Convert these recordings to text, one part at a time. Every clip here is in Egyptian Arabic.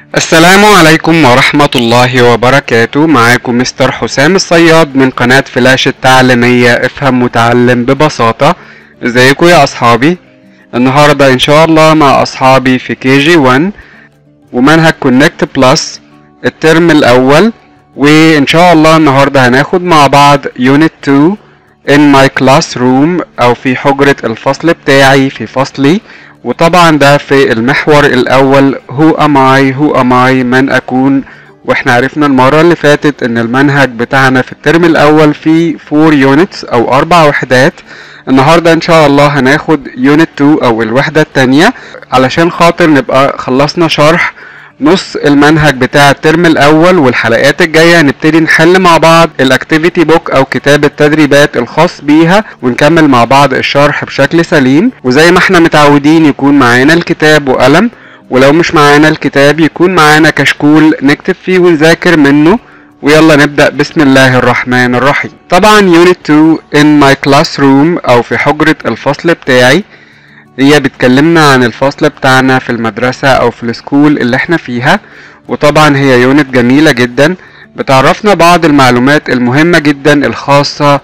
السلام عليكم ورحمة الله وبركاته معاكم مستر حسام الصياد من قناة فلاش التعليمية افهم متعلم ببساطة ازيكم يا اصحابي النهاردة ان شاء الله مع اصحابي في كي جي 1 ومنهج كونكت بلس الترم الاول وان شاء الله النهاردة هناخد مع بعض يونت 2 in my classroom او في حجرة الفصل بتاعي في فصلي وطبعا ده في المحور الاول who am I who am I من اكون واحنا عرفنا المرة اللي فاتت ان المنهج بتاعنا في الترم الاول فيه 4 units او اربع وحدات النهاردة ان شاء الله هناخد unit 2 او الوحدة التانية علشان خاطر نبقى خلصنا شرح نص المنهج بتاع الترم الاول والحلقات الجايه هنبتدي نحل مع بعض الاكتيفيتي بوك او كتاب التدريبات الخاص بيها ونكمل مع بعض الشرح بشكل سليم وزي ما احنا متعودين يكون معانا الكتاب وقلم ولو مش معانا الكتاب يكون معانا كشكول نكتب فيه ونذاكر منه ويلا نبدأ بسم الله الرحمن الرحيم طبعا يونت 2 in my classroom او في حجرة الفصل بتاعي هي بتكلمنا عن الفصل بتاعنا في المدرسة أو في السكول اللي احنا فيها وطبعا هي يونت جميلة جدا بتعرفنا بعض المعلومات المهمة جدا الخاصة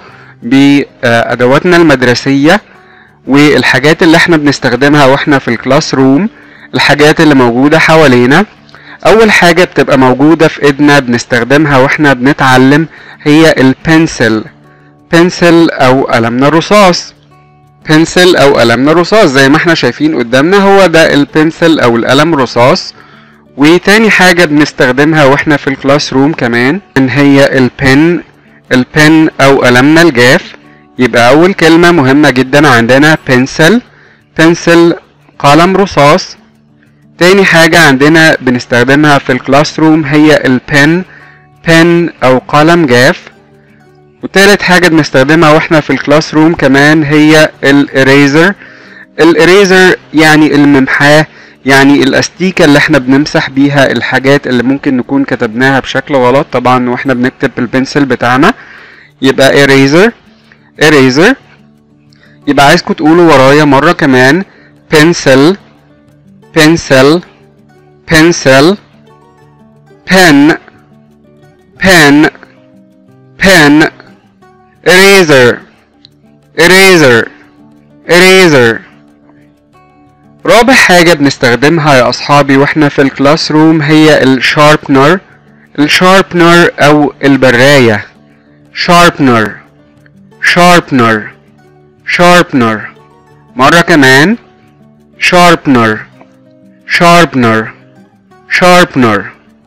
بأدواتنا المدرسية والحاجات اللي احنا بنستخدمها واحنا في الكلاس روم الحاجات اللي موجودة حوالينا أول حاجة بتبقى موجودة في إيدنا بنستخدمها واحنا بنتعلم هي البنسل بنسل أو قلمنا الرصاص بنسل او قلمنا رصاص زي ما احنا شايفين قدامنا هو ده البنسل او القلم رصاص وتاني حاجة بنستخدمها واحنا في الكلاس روم كمان ان هي البن البن او قلمنا الجاف يبقى اول كلمة مهمة جدا عندنا بنسل بنسل قلم رصاص تاني حاجة عندنا بنستخدمها في الكلاس روم هي البن بن او قلم جاف وتالت حاجة بنستخدمها واحنا في الكلاس روم كمان هي الاريزر الاريزر يعني الممحاه يعني الاستيكة اللي احنا بنمسح بيها الحاجات اللي ممكن نكون كتبناها بشكل غلط طبعا واحنا بنكتب بالبنسل بتاعنا يبقى eraser eraser يبقى عايزكم تقولوا ورايا مرة كمان pencil pencil pencil pen pen pen eraser eraser eraser رابع حاجة بنستخدمها يا أصحابي واحنا في الكلاس روم هي الشاربنر الشاربنر أو البراية شاربنر شاربنر شاربنر مرة كمان شاربنر شاربنر شاربنر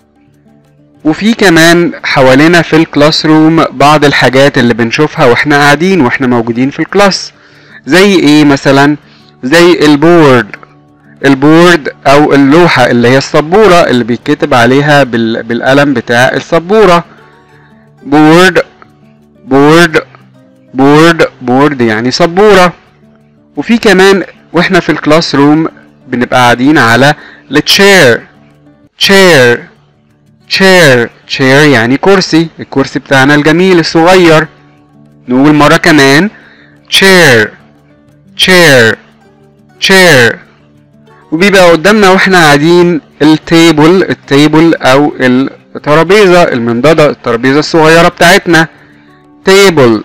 وفي كمان حوالينا في الكلاس روم بعض الحاجات اللي بنشوفها واحنا قاعدين واحنا موجودين في الكلاس زي ايه مثلا زي البورد البورد او اللوحة اللي هي السبورة اللي بيتكتب عليها بال... بالقلم بتاع السبورة بورد بورد بورد بورد يعني سبورة وفي كمان واحنا في الكلاس روم بنبقى قاعدين على التشير تشير chair chair يعني كرسي الكرسي بتاعنا الجميل الصغير نقول مرة كمان chair chair chair وبيبقى قدامنا واحنا قاعدين التيبل التيبل او الترابيزة المنضدة الترابيزة الصغيرة بتاعتنا تيبل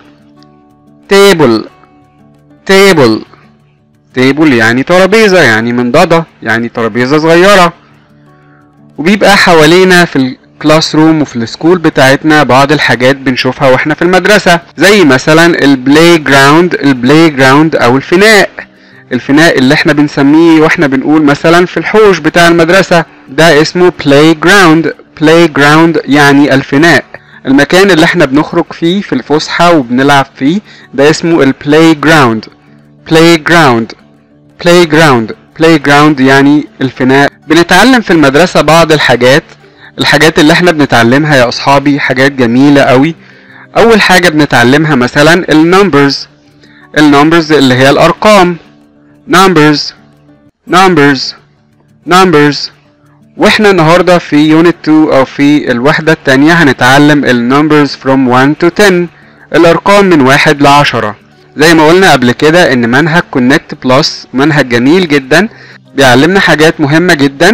تيبل تيبل تيبل يعني ترابيزة يعني منضدة يعني ترابيزة صغيرة وبيبقى حوالينا في الكلاس روم وفي السكول بتاعتنا بعض الحاجات بنشوفها واحنا في المدرسة زي مثلا البلاي جراوند البلاي جراوند او الفناء الفناء اللي احنا بنسميه واحنا بنقول مثلا في الحوش بتاع المدرسة ده اسمه بلاي جراوند بلاي جراوند يعني الفناء المكان اللي احنا بنخرج فيه في الفسحة وبنلعب فيه ده اسمه البلاي جراوند بلاي جراوند بلاي جراوند بلاي جراوند يعني الفناء بنتعلم في المدرسة بعض الحاجات الحاجات اللي احنا بنتعلمها يا اصحابي حاجات جميلة قوي اول حاجة بنتعلمها مثلا النمبرز النمبرز اللي هي الارقام numbers numbers numbers واحنا النهاردة في يونت 2 او في الوحدة التانية هنتعلم النمبرز from 1 to 10 الارقام من واحد لعشرة زي ما قلنا قبل كده ان منهج كونكت بلس منهج جميل جدا بيعلمنا حاجات مهمة جدا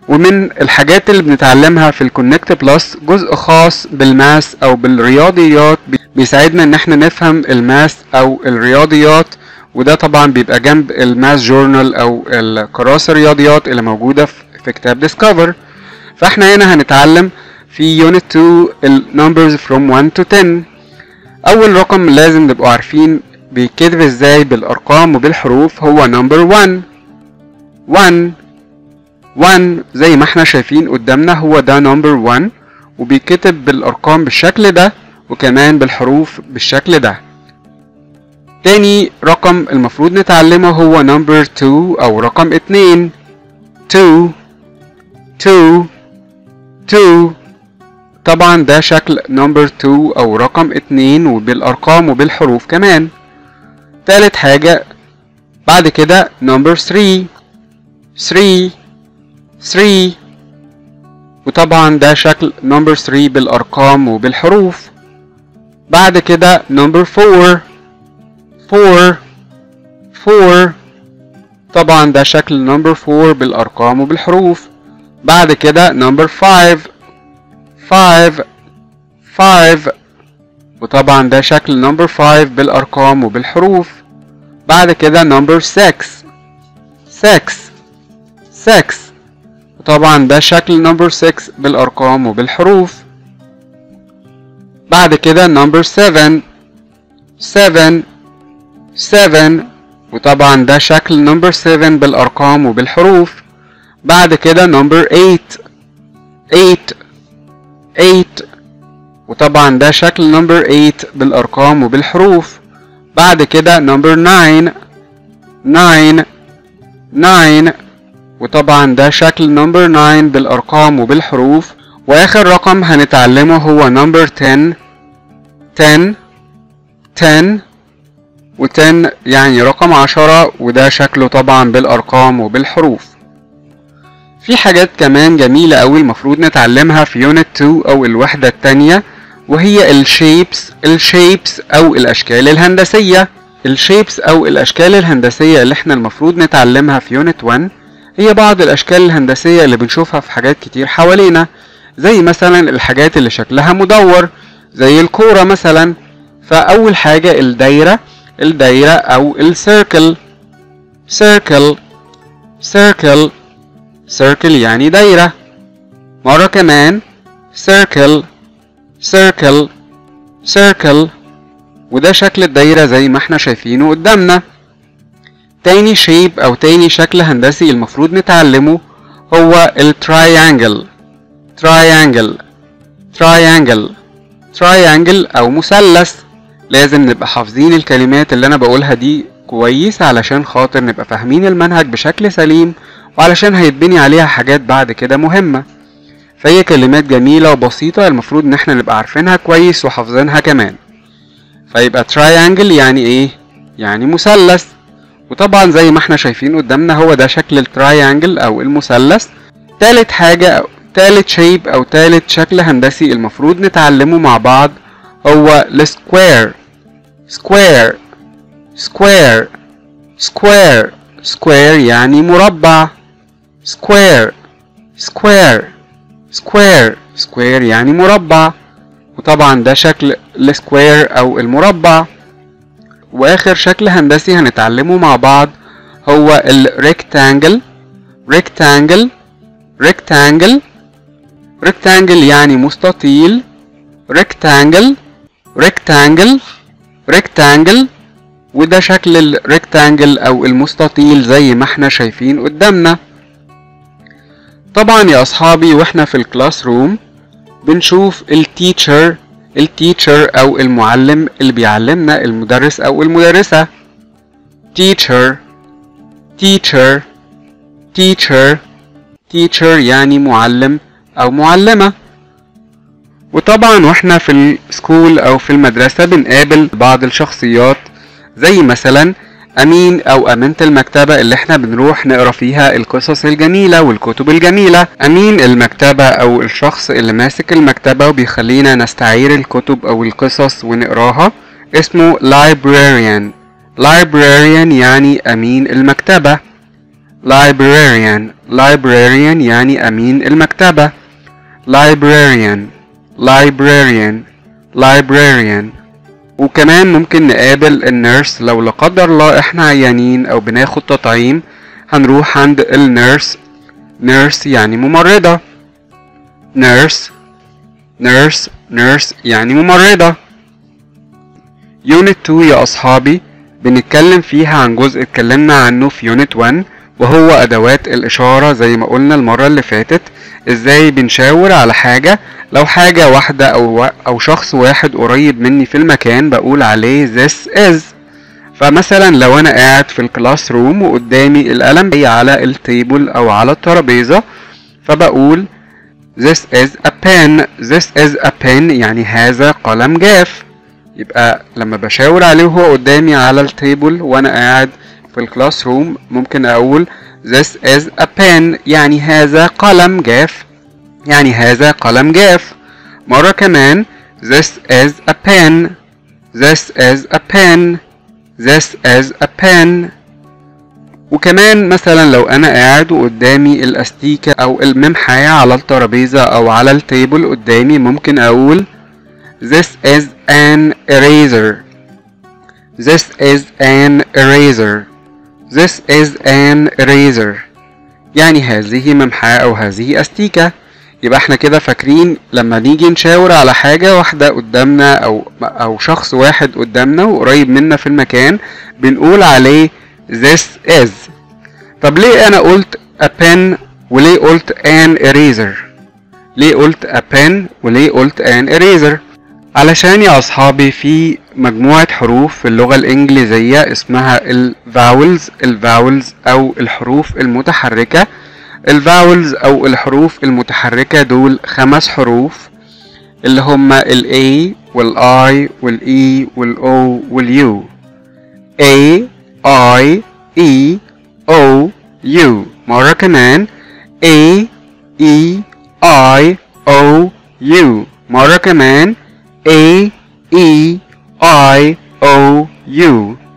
ومن الحاجات اللي بنتعلمها في الكونكت بلس جزء خاص بالماس او بالرياضيات بيساعدنا ان احنا نفهم الماس او الرياضيات وده طبعا بيبقى جنب الماس جورنال او الكراسة الرياضيات اللي موجودة في كتاب ديسكفر فاحنا هنا هنتعلم في يونت 2 النمبرز from 1 to 10 اول رقم لازم نبقوا عارفين بيتكتب ازاي بالارقام وبالحروف هو نمبر 1 1 1 زي ما احنا شايفين قدامنا هو ده نمبر 1 وبيتكتب بالارقام بالشكل ده وكمان بالحروف بالشكل ده تاني رقم المفروض نتعلمه هو نمبر 2 او رقم 2 2 2 2 طبعا ده شكل نمبر 2 او رقم 2 وبالارقام وبالحروف كمان تالت حاجة بعد كده نمبر 3 3 3 وطبعا ده شكل نمبر 3 بالارقام وبالحروف بعد كده نمبر 4 4 4 طبعا ده شكل نمبر 4 بالارقام وبالحروف بعد كده نمبر 5 5 5 وطبعا ده شكل نمبر 5 بالارقام وبالحروف بعد كده نمبر 6 6 6 وطبعا ده شكل نمبر 6 بالارقام وبالحروف بعد كده نمبر 7 7 7 وطبعا ده شكل نمبر 7 بالارقام وبالحروف بعد كده نمبر 8 8 8 وطبعا ده شكل نمبر 8 بالارقام وبالحروف بعد كده نمبر 9 9 9 وطبعا ده شكل نمبر 9 بالارقام وبالحروف واخر رقم هنتعلمه هو نمبر 10 10 10 و10 يعني رقم عشرة وده شكله طبعا بالارقام وبالحروف في حاجات كمان جميلة أوي المفروض نتعلمها في يونت 2 أو الوحدة التانية وهي الشيبس الشيبس أو الأشكال الهندسية الشيبس أو الأشكال الهندسية اللي احنا المفروض نتعلمها في يونت 1 هي بعض الأشكال الهندسية اللي بنشوفها في حاجات كتير حوالينا زي مثلا الحاجات اللي شكلها مدور زي الكورة مثلا فأول حاجة الدايرة الدايرة أو السيركل سيركل سيركل سيركل يعني دايرة مرة كمان سيركل سيركل سيركل وده شكل الدايرة زي ما احنا شايفينه قدامنا تاني شيب او تاني شكل هندسي المفروض نتعلمه هو التراينجل تراينجل تراينجل تراينجل او مثلث لازم نبقى حافظين الكلمات اللي انا بقولها دي كويس علشان خاطر نبقى فاهمين المنهج بشكل سليم وعلشان هيتبني عليها حاجات بعد كده مهمة فهي كلمات جميلة وبسيطة المفروض ان احنا نبقى عارفينها كويس وحافظينها كمان فيبقى تراينجل يعني ايه يعني مثلث وطبعا زي ما احنا شايفين قدامنا هو ده شكل التراينجل او المثلث تالت حاجة تالت شيب او تالت شكل هندسي المفروض نتعلمه مع بعض هو السكوير سكوير سكوير سكوير سكوير يعني مربع سكوير سكوير سكوير سكوير يعني مربع وطبعا ده شكل السكوير او المربع واخر شكل هندسي هنتعلمه مع بعض هو الريكتانجل ريكتانجل ريكتانجل ريكتانجل يعني مستطيل ريكتانجل ريكتانجل ريكتانجل وده شكل الريكتانجل او المستطيل زي ما احنا شايفين قدامنا طبعا يا اصحابي واحنا في الكلاس روم بنشوف التيتشر التيتشر او المعلم اللي بيعلمنا المدرس او المدرسة teacher teacher teacher teacher يعني معلم او معلمة وطبعا واحنا في السكول او في المدرسة بنقابل بعض الشخصيات زي مثلا امين او امينة المكتبة اللي احنا بنروح نقرا فيها القصص الجميلة والكتب الجميلة امين المكتبة او الشخص اللي ماسك المكتبة وبيخلينا نستعير الكتب او القصص ونقراها اسمه librarian librarian يعني امين المكتبة librarian librarian يعني أمين المكتبة librarian librarian librarian وكمان ممكن نقابل النيرس لو لا قدر الله احنا عيانين او بناخد تطعيم هنروح عند النيرس نيرس يعني ممرضة نيرس نيرس نيرس يعني ممرضة يونت 2 يا أصحابي بنتكلم فيها عن جزء اتكلمنا عنه في يونت 1 وهو أدوات الإشارة زي ما قلنا المرة اللي فاتت ازاي بنشاور على حاجة لو حاجة واحدة أو أو شخص واحد قريب مني في المكان بقول عليه this is فمثلا لو أنا قاعد في الكلاس روم وقدامي القلم جاي على التيبل أو على الترابيزة فبقول this is a pen this is a pen يعني هذا قلم جاف يبقى لما بشاور عليه وهو قدامي على التيبل وانا قاعد في الكلاس روم ممكن اقول this is a pen يعني هذا قلم جاف يعني هذا قلم جاف مرة كمان this is a pen this is a pen this is a pen وكمان مثلا لو انا قاعد وقدامي الاستيكة او الممحاية على الترابيزة او على التيبل قدامي ممكن اقول This is an eraser. This is an eraser. This is an eraser. يعني هذه ممحاة أو هذه أستيكة يبقى احنا كده فاكرين لما نيجي نشاور على حاجة واحدة قدامنا أو أو شخص واحد قدامنا وقريب منا في المكان بنقول عليه this is طب ليه أنا قلت a pen وليه قلت an eraser ليه قلت a pen وليه قلت an eraser علشان يا أصحابي في مجموعة حروف في اللغة الإنجليزية اسمها الفاولز الفاولز أو الحروف المتحركة الفاولز أو الحروف المتحركة دول خمس حروف اللي هما ال A وال I وال E وال O وال U A I E O U مرة كمان A E I O U مرة كمان A E I O U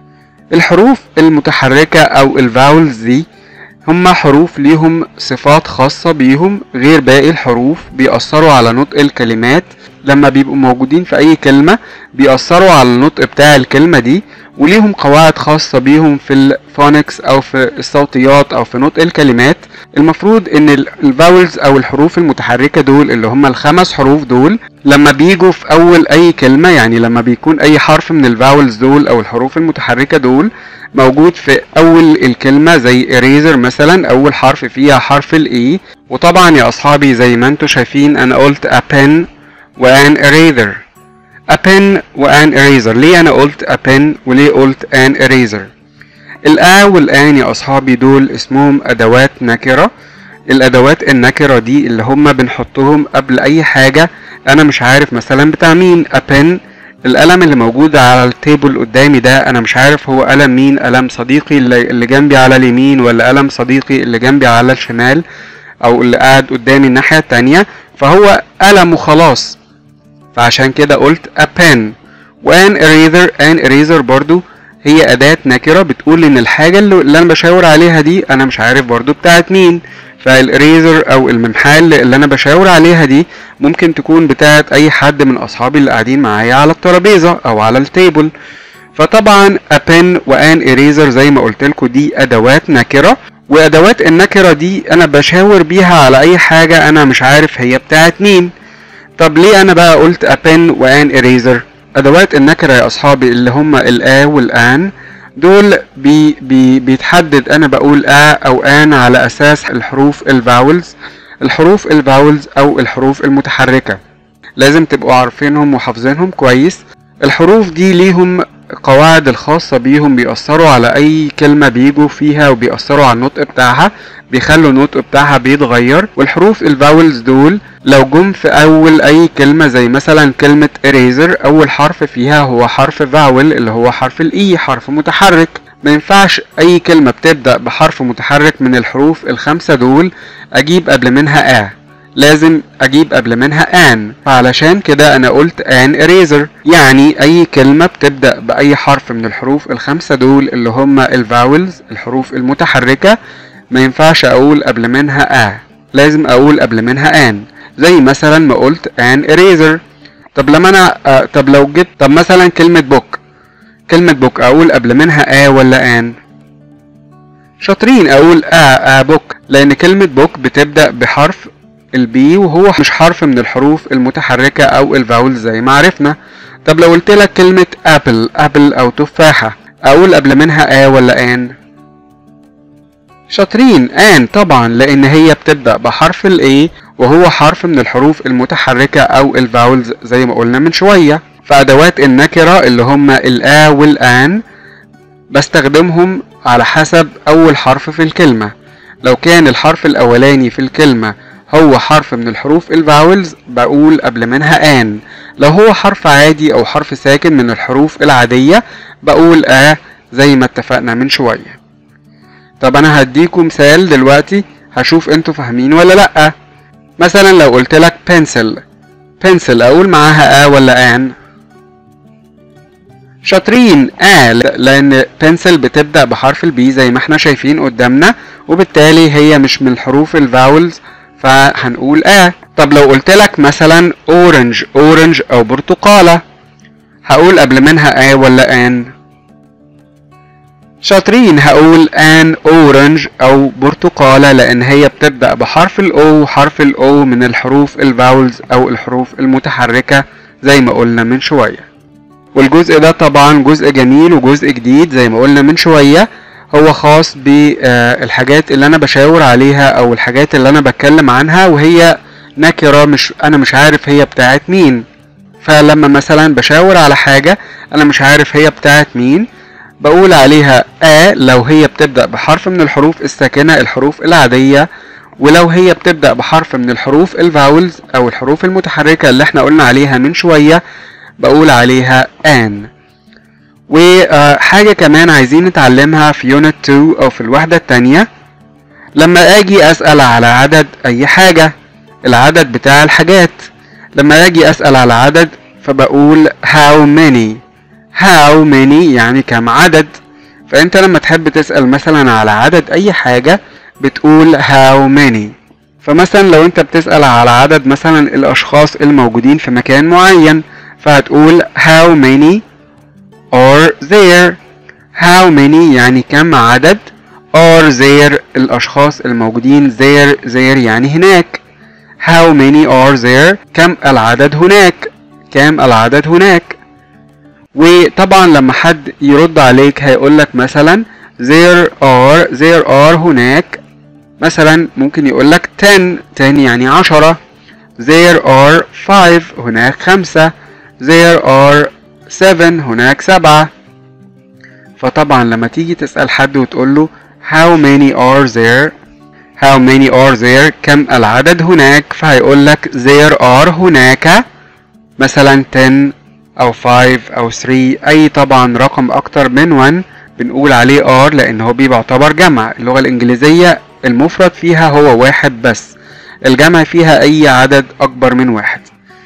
الحروف المتحركة أو الفاولز دي هما حروف ليهم صفات خاصة بيهم غير باقي الحروف بيأثروا على نطق الكلمات لما بيبقوا موجودين في أي كلمة بيأثروا على النطق بتاع الكلمة دي وليهم قواعد خاصة بيهم في الفونكس أو في الصوتيات أو في نطق الكلمات المفروض إن الفاولز أو الحروف المتحركة دول اللي هم الخمس حروف دول لما بيجوا في أول أي كلمة يعني لما بيكون أي حرف من الفاولز دول أو الحروف المتحركة دول موجود في أول الكلمة زي eraser مثلا أول حرف فيها حرف الإي وطبعا يا أصحابي زي ما انتوا شايفين أنا قلت a pen وان eraser a pen وان eraser ليه أنا قلت a pen وليه قلت an eraser الآ والآن يا أصحابي دول اسمهم أدوات نكرة الأدوات النكرة دي اللي هما بنحطهم قبل أي حاجة أنا مش عارف مثلا بتاع مين a pen القلم اللي موجود على التيبل قدامي ده انا مش عارف هو قلم مين قلم صديقي اللي جنبي على اليمين ولا قلم صديقي اللي جنبي على الشمال او اللي قاعد قدامي الناحية التانية فهو قلم وخلاص فعشان كده قلت a pen وان eraser an eraser برضو هي أداة نكرة بتقول إن الحاجة اللي, اللي أنا بشاور عليها دي أنا مش عارف برضو بتاعت مين فالإريزر أو الممحاة اللي أنا بشاور عليها دي ممكن تكون بتاعت أي حد من أصحابي اللي قاعدين معايا على الترابيزة أو على التيبل فطبعا a pen وان eraser زي ما قلت لكم دي أدوات نكرة وأدوات النكرة دي أنا بشاور بيها على أي حاجة أنا مش عارف هي بتاعت مين طب ليه أنا بقى قلت a pen وان eraser أدوات النكرة يا أصحابي اللي هما الآ والآن دول بي بي بيتحدد أنا بقول آ أو آن على أساس الحروف الفاولز الحروف الفاولز أو الحروف المتحركة لازم تبقوا عارفينهم وحافظينهم كويس الحروف دي ليهم قواعد الخاصة بيهم بيأثروا على أي كلمة بيجوا فيها وبيأثروا على النطق بتاعها بيخلوا النطق بتاعها بيتغير والحروف الفاولز دول لو جم في أول أي كلمة زي مثلا كلمة eraser أول حرف فيها هو حرف فاول اللي هو حرف الإي حرف متحرك ما ينفعش أي كلمة بتبدأ بحرف متحرك من الحروف الخمسة دول أجيب قبل منها آ لازم اجيب قبل منها ان فعلشان كده انا قلت ان eraser يعني اي كلمة بتبدأ باي حرف من الحروف الخمسة دول اللي هما الفاولز الحروف المتحركة ما ينفعش اقول قبل منها ا لازم اقول قبل منها ان زي مثلا ما قلت an eraser طب لما انا آه طب لو جبت طب مثلا كلمة book كلمة book اقول قبل منها a ولا an شاطرين اقول ا ا book لان كلمة book بتبدأ بحرف البي وهو مش حرف من الحروف المتحركة او الفاول زي ما عرفنا طب لو قلت لك كلمة ابل ابل او تفاحة اقول قبل منها ا ولا ان شاطرين ان طبعا لان هي بتبدأ بحرف الاي وهو حرف من الحروف المتحركة او الفاولز زي ما قلنا من شوية فادوات النكرة اللي هما الا والان بستخدمهم على حسب اول حرف في الكلمة لو كان الحرف الاولاني في الكلمة هو حرف من الحروف الفاولز بقول قبل منها ان لو هو حرف عادي او حرف ساكن من الحروف العادية بقول ا زي ما اتفقنا من شوية طب انا هديكم مثال دلوقتي هشوف انتوا فاهمين ولا لأ مثلا لو قلت لك pencil pencil اقول معاها ا ولا ان شاطرين ا لان pencil بتبدأ بحرف البي زي ما احنا شايفين قدامنا وبالتالي هي مش من الحروف الفاولز فهنقول اه طب لو قلت لك مثلا اورنج اورنج او برتقالة هقول قبل منها اه ولا ان شاطرين هقول ان اورنج او برتقالة لان هي بتبدأ بحرف الاو وحرف الاو من الحروف الفاولز او الحروف المتحركة زي ما قلنا من شوية والجزء ده طبعا جزء جميل وجزء جديد زي ما قلنا من شوية هو خاص بالحاجات اللي انا بشاور عليها او الحاجات اللي انا بتكلم عنها وهي نكرة مش انا مش عارف هي بتاعت مين فلما مثلا بشاور على حاجة انا مش عارف هي بتاعت مين بقول عليها ا لو هي بتبدأ بحرف من الحروف الساكنة الحروف العادية ولو هي بتبدأ بحرف من الحروف الفاولز او الحروف المتحركة اللي احنا قلنا عليها من شوية بقول عليها ان وحاجة كمان عايزين نتعلمها في يونت 2 أو في الوحدة التانية لما أجي أسأل على عدد أي حاجة العدد بتاع الحاجات لما أجي أسأل على عدد فبقول how many how many يعني كم عدد فأنت لما تحب تسأل مثلا على عدد أي حاجة بتقول how many فمثلا لو أنت بتسأل على عدد مثلا الأشخاص الموجودين في مكان معين فهتقول how many are there how many يعني كم عدد are there الأشخاص الموجودين there there يعني هناك how many are there كم العدد هناك كم العدد هناك وطبعا لما حد يرد عليك هيقولك مثلا there are there are هناك مثلا ممكن يقولك 10 10 يعني عشرة there are 5 هناك خمسة there are 7 هناك سبعة فطبعا لما تيجي تسأل حد وتقول له how many are there how many are there كم العدد هناك فهيقول لك there are هناك مثلا 10 أو 5 أو 3 أي طبعا رقم أكتر من 1 بنقول عليه are لأن هو بيبقى يعتبر جمع اللغة الإنجليزية المفرد فيها هو واحد بس الجمع فيها أي عدد أكبر من واحد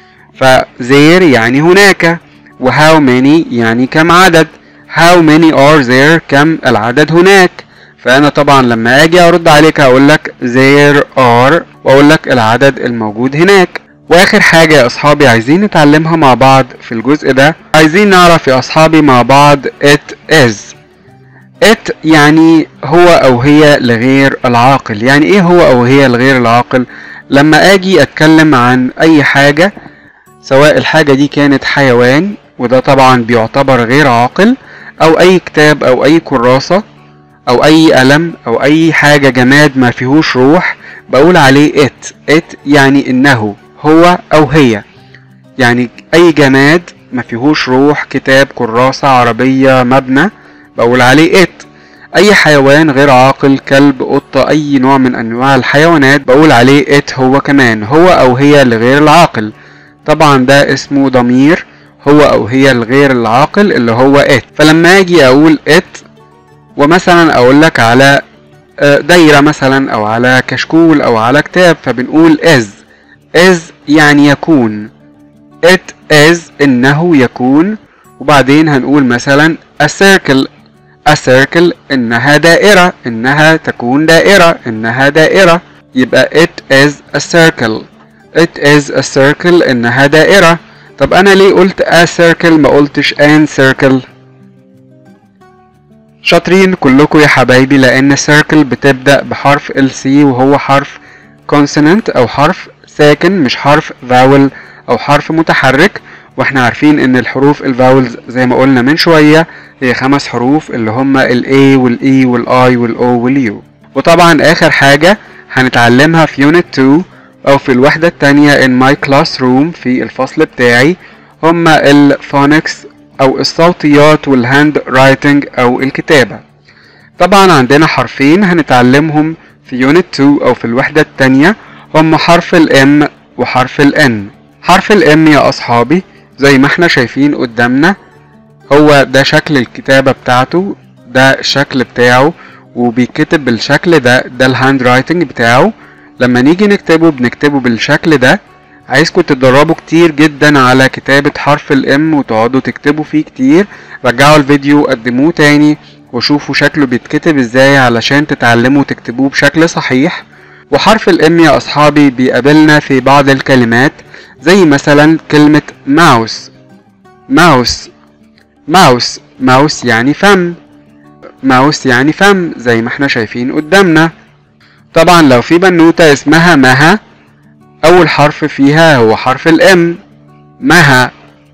فزير يعني هناك وهاو many يعني كم عدد how many are there كم العدد هناك فأنا طبعا لما أجي أرد عليك هقول لك there are وأقول لك العدد الموجود هناك وآخر حاجة يا أصحابي عايزين نتعلمها مع بعض في الجزء ده عايزين نعرف يا أصحابي مع بعض it is it يعني هو أو هي لغير العاقل يعني إيه هو أو هي لغير العاقل لما أجي أتكلم عن أي حاجة سواء الحاجة دي كانت حيوان وده طبعا بيعتبر غير عاقل او اي كتاب او اي كراسة او اي قلم او اي حاجة جماد ما فيهوش روح بقول عليه ات ات يعني انه هو او هي يعني اي جماد ما فيهوش روح كتاب كراسة عربية مبنى بقول عليه ات اي حيوان غير عاقل كلب قطة اي نوع من انواع الحيوانات بقول عليه ات هو كمان هو او هي لغير العاقل طبعا ده اسمه ضمير هو او هي الغير العاقل اللي هو it فلما اجي اقول it ومثلا اقول لك على دايرة مثلا او على كشكول او على كتاب فبنقول is is يعني يكون it is انه يكون وبعدين هنقول مثلا a circle a circle إنها دائرة إنها تكون دائرة إنها دائرة يبقى it is a circle it is a circle إنها دائرة طب أنا ليه قلت a circle ما قلتش an circle شاطرين كلكم يا حبايبي لأن circle بتبدأ بحرف ال C وهو حرف consonant أو حرف ساكن مش حرف vowel أو حرف متحرك واحنا عارفين ان الحروف الفاولز زي ما قلنا من شوية هي خمس حروف اللي هما ال A وال E وال I وال O وال U وطبعا اخر حاجة هنتعلمها في unit 2 او في الوحدة التانية in my classroom في الفصل بتاعي هما الفونكس او الصوتيات والهاند رايتنج او الكتابة طبعا عندنا حرفين هنتعلمهم في unit 2 او في الوحدة التانية هما حرف ال M وحرف ال N حرف ال M يا اصحابي زي ما احنا شايفين قدامنا هو ده شكل الكتابة بتاعته ده الشكل بتاعه وبيتكتب بالشكل ده ده الهاند رايتنج بتاعه لما نيجي نكتبه بنكتبه بالشكل ده عايزكم تتدربوا كتير جدا على كتابة حرف الام وتقعدوا تكتبوا فيه كتير رجعوا الفيديو قدموه تاني وشوفوا شكله بيتكتب ازاي علشان تتعلموا تكتبوه بشكل صحيح وحرف الام يا اصحابي بيقابلنا في بعض الكلمات زي مثلا كلمة ماوس ماوس ماوس ماوس يعني فم ماوس يعني فم زي ما احنا شايفين قدامنا طبعا لو في بنوتة اسمها مها أول حرف فيها هو حرف الام مها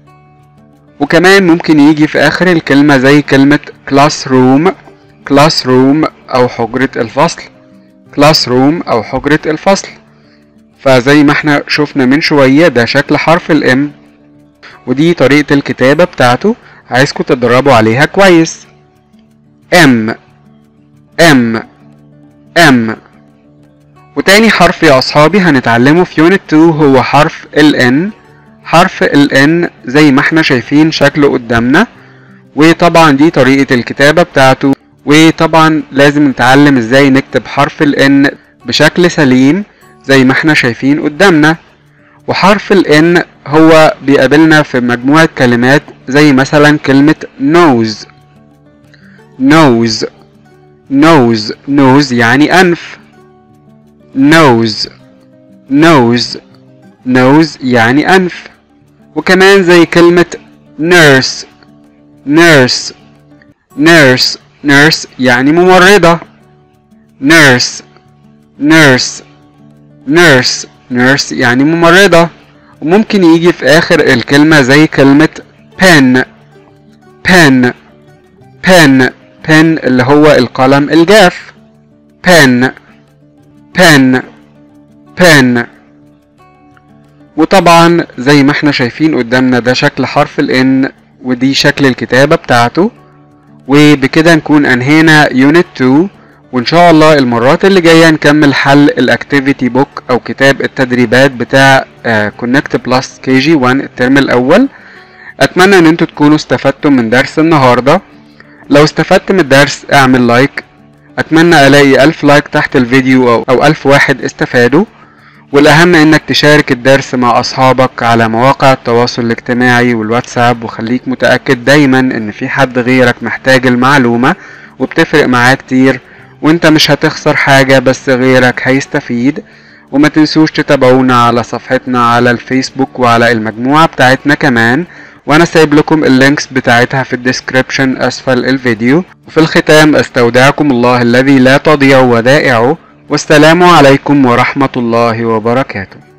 وكمان ممكن يجي في آخر الكلمة زي كلمة كلاس روم كلاس روم أو حجرة الفصل كلاس روم أو حجرة الفصل فزي ما احنا شفنا من شوية ده شكل حرف الام ودي طريقة الكتابة بتاعته عايزكم تتدربوا عليها كويس ام ام ام وتاني حرف يا اصحابي هنتعلمه في يونت 2 هو حرف ال N حرف ال N زي ما احنا شايفين شكله قدامنا وطبعا دي طريقة الكتابة بتاعته وطبعا لازم نتعلم ازاي نكتب حرف ال N بشكل سليم زي ما احنا شايفين قدامنا وحرف ال N هو بيقابلنا في مجموعة كلمات زي مثلا كلمة nose nose nose nose يعني أنف nose nose nose يعني أنف وكمان زي كلمة nurse nurse nurse nurse يعني ممرضة nurse nurse nurse nurse يعني ممرضة وممكن يجي في آخر الكلمة زي كلمة pen pen pen pen اللي هو القلم الجاف pen pen pen وطبعا زي ما احنا شايفين قدامنا ده شكل حرف ال N ودي شكل الكتابة بتاعته وبكده نكون انهينا يونت 2 وان شاء الله المرات اللي جاية نكمل حل الاكتيفيتي بوك او كتاب التدريبات بتاع كونكت بلس كي جي 1 الترم الاول اتمنى ان انتوا تكونوا استفدتم من درس النهارده لو استفدت من الدرس اعمل لايك اتمنى الاقي الف لايك تحت الفيديو او, أو الف واحد استفادوا والاهم انك تشارك الدرس مع اصحابك على مواقع التواصل الاجتماعي والواتساب وخليك متأكد دايما ان في حد غيرك محتاج المعلومة وبتفرق معاه كتير وانت مش هتخسر حاجة بس غيرك هيستفيد وما تنسوش تتابعونا على صفحتنا على الفيسبوك وعلى المجموعة بتاعتنا كمان وانا سايب لكم اللينكس بتاعتها في الديسكريبشن اسفل الفيديو وفي الختام استودعكم الله الذي لا تضيع ودائعه والسلام عليكم ورحمة الله وبركاته